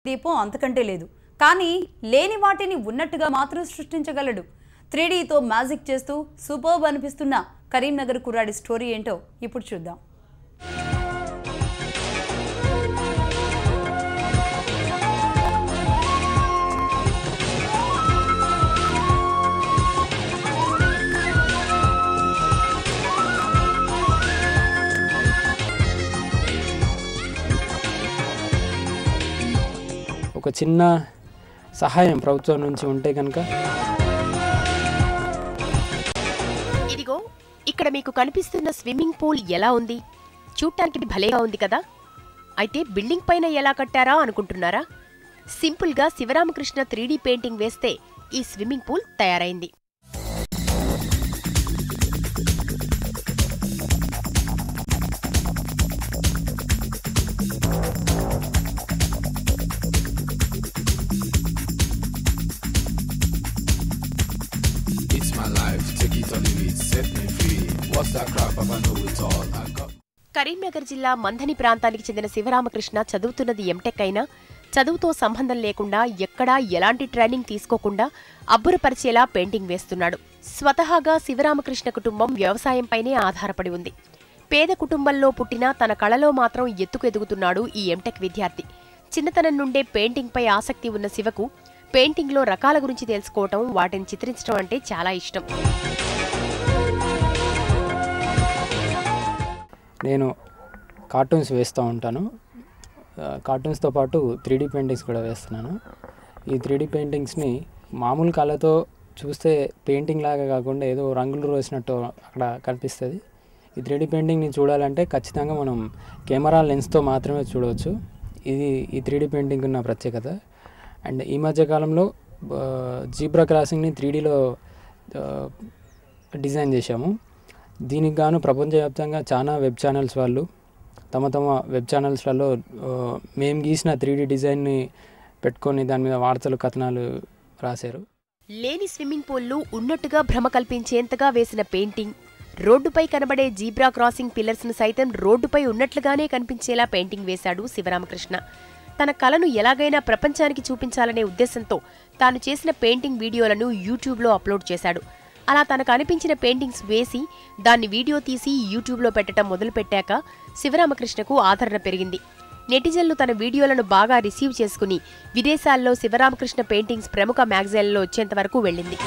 దీపం అంతకంటే లేదు కానీ లేని వాటిని ఉన్నట్టుగా మాత్రం సృష్టించగలడు త్రీడీతో మ్యాజిక్ చేస్తూ సూపర్బ్ అనిపిస్తున్న కరీంనగర్ కుర్రాడి స్టోరీ ఏంటో ఇప్పుడు చూద్దాం ఒక చిన్న సహాయం ప్రభుత్వం నుంచి ఉంటే కనుక ఇదిగో ఇక్కడ మీకు కనిపిస్తున్న స్విమ్మింగ్ పూల్ ఎలా ఉంది చూడటానికి భలేగా ఉంది కదా అయితే బిల్డింగ్ పైన ఎలా కట్టారా అనుకుంటున్నారా సింపుల్గా శివరామకృష్ణ త్రీడీ పెయింటింగ్ వేస్తే ఈ స్విమ్మింగ్ పూల్ తయారైంది It's my life, take it or leave it, set me free. What's that crap? I know it all. I got. Karimnagar జిల్లా మంథని ప్రాంతానికి చెందిన శివరామకృష్ణ చదువుతున్నది ఎంటెక్ అయినా చదువుతో సంబంధం లేకుండా ఎక్కడా ఎలాంటి ట్రైనింగ్ తీసుకోకుండా అబ్బురపరిచేలా పెయింటింగ్ వేస్తున్నాడు స్వతహాగా శివరామకృష్ణ కుటుంబం వ్యవసాయంపైనే ఆధారపడి ఉంది పేద కుటుంబంలో పుట్టిన తన కళలో మాత్రం ఎత్తుకు ఎదుగుతున్నాడు ఈ ఎంటెక్ విద్యార్థి చిన్నతనం నుండే పెయింటింగ్పై ఆసక్తి ఉన్న శివకు పెయింటింగ్లో రకాల గురించి తెలుసుకోవటం వాటిని చిత్రించడం అంటే చాలా ఇష్టం నేను కార్టూన్స్ వేస్తూ ఉంటాను ఆ, కార్టూన్స్తో పాటు త్రీ పెయింటింగ్స్ కూడా వేస్తున్నాను ఈ త్రీ పెయింటింగ్స్ని మామూలు కళతో చూస్తే పెయింటింగ్ లాగా కాకుండా ఏదో రంగులు రోసినట్టు అక్కడ కనిపిస్తుంది ఈ త్రీ పెయింటింగ్ని చూడాలంటే ఖచ్చితంగా మనం కెమెరా లెన్స్తో మాత్రమే చూడవచ్చు ఇది ఈ త్రీ పెయింటింగ్ ఉన్న ప్రత్యేకత అండ్ ఈ మధ్య కాలంలో జీబ్రా క్రాసింగ్ని త్రీ డీలో డిజైన్ చేశాము దీనికి గాను ప్రపంచవ్యాప్తంగా చాలా వెబ్ ఛానల్స్ వాళ్ళు తమ తమ వెబ్ ఛానల్స్లలో ఆ, మేము గీసిన త్రీ డిజైన్ని పెట్టుకొని దాని మీద వార్తలు కథనాలు రాశారు లేని స్విమ్మింగ్ పూల్లు ఉన్నట్టుగా భ్రమ కల్పించేంతగా వేసిన పెయింటింగ్ రోడ్డుపై కనబడే జీబ్రా క్రాసింగ్ పిల్లర్స్ను సైతం రోడ్డుపై ఉన్నట్లుగానే కనిపించేలా పెయింటింగ్ వేశాడు శివరామకృష్ణ తన కళను ఎలాగైనా ప్రపంచానికి చూపించాలనే ఉద్దేశంతో తాను చేసిన పెయింటింగ్ వీడియోలను యూట్యూబ్లో అప్లోడ్ చేశాడు అలా తనకు అనిపించిన పెయింటింగ్స్ వేసి దాన్ని వీడియో తీసి యూట్యూబ్లో పెట్టడం మొదలుపెట్టాక శివరామకృష్ణకు ఆదరణ పెరిగింది నెటిజన్లు తన వీడియోలను బాగా రిసీవ్ చేసుకుని విదేశాల్లో శివరామకృష్ణ పెయింటింగ్స్ ప్రముఖ మ్యాగజైన్లలో వచ్చేంత వరకు వెళ్ళింది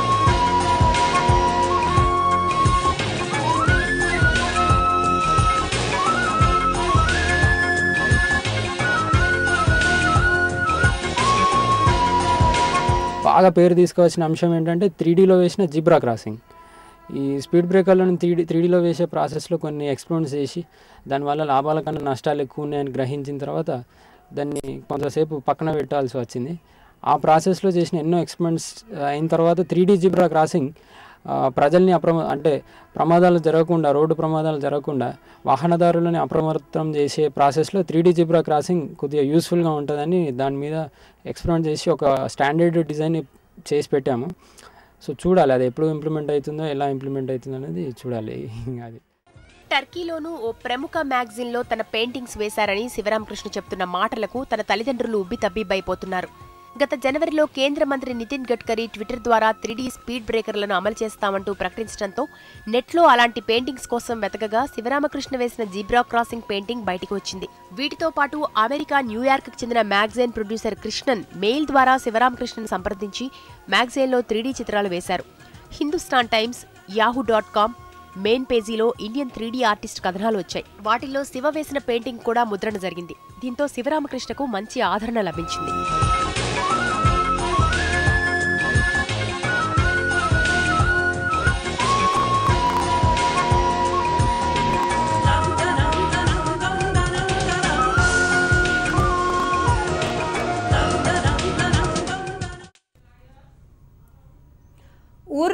బాగా పేరు తీసుకోవాల్సిన అంశం ఏంటంటే త్రీ డీలో వేసిన జిబ్రా క్రాసింగ్ ఈ స్పీడ్ బ్రేకర్లను త్రీ డీ త్రీ డీలో వేసే ప్రాసెస్లో కొన్ని ఎక్స్పెరిమెంట్స్ చేసి దానివల్ల లాభాల కన్నా నష్టాలు ఎక్కువ ఉన్నాయని గ్రహించిన తర్వాత దాన్ని కొంతసేపు పక్కన పెట్టాల్సి వచ్చింది ఆ ప్రాసెస్లో చేసిన ఎన్నో ఎక్స్పెరిమెంట్స్ అయిన తర్వాత త్రీ డీ జిబ్రా క్రాసింగ్ ఆ, ప్రజల్ని అప్రమ అంటే ప్రమాదాలు జరగకుండా రోడ్డు ప్రమాదాలు జరగకుండా వాహనదారులని అప్రమత్తం చేసే ప్రాసెస్లో త్రీ డీ జిబ్రా క్రాసింగ్ కొద్దిగా యూస్ఫుల్గా ఉంటుందని దాని మీద ఎక్స్పెరిమెంట్ చేసి ఒక స్టాండర్డ్ డిజైన్ చేసి పెట్టాము సో చూడాలి అది ఎప్పుడు ఇంప్లిమెంట్ అవుతుందో ఎలా ఇంప్లిమెంట్ అవుతుందో అనేది చూడాలి అది టర్కీలోనూ ఓ ప్రముఖ మ్యాగజిన్లో తన పెయింటింగ్స్ వేశారని శివరామకృష్ణ చెప్తున్న మాటలకు తన తల్లిదండ్రులు ఉబ్బి తబ్బిబ్బైపోతున్నారు గత జనవరిలో కేంద్ర మంత్రి నితిన్ గడ్కరీ ట్విట్టర్ ద్వారా త్రీడీ స్పీడ్ బ్రేకర్లను అమలు చేస్తామంటూ ప్రకటించడంతో నెట్లో అలాంటి పెయింటింగ్స్ కోసం వెతకగా శివరామకృష్ణ వేసిన జీబ్రా క్రాసింగ్ పెయింటింగ్ బయటకు వచ్చింది వీటితో పాటు అమెరికా న్యూయార్క్ కి చెందిన మ్యాగజైన్ ప్రొడ్యూసర్ కృష్ణన్ మెయిల్ ద్వారా శివరామకృష్ణన్ సంప్రదించి మ్యాగజైన్లో త్రీడీ చిత్రాలు వేశారు Hindustan Times Yahoo dot com main పేజీలో ఇండియన్ త్రీడీ ఆర్టిస్ట్ కథనాలు వచ్చాయి వాటిల్లో శివ వేసిన పెయింటింగ్ కూడా ముద్రణ జరిగింది దీంతో శివరామకృష్ణకు మంచి ఆదరణ లభించింది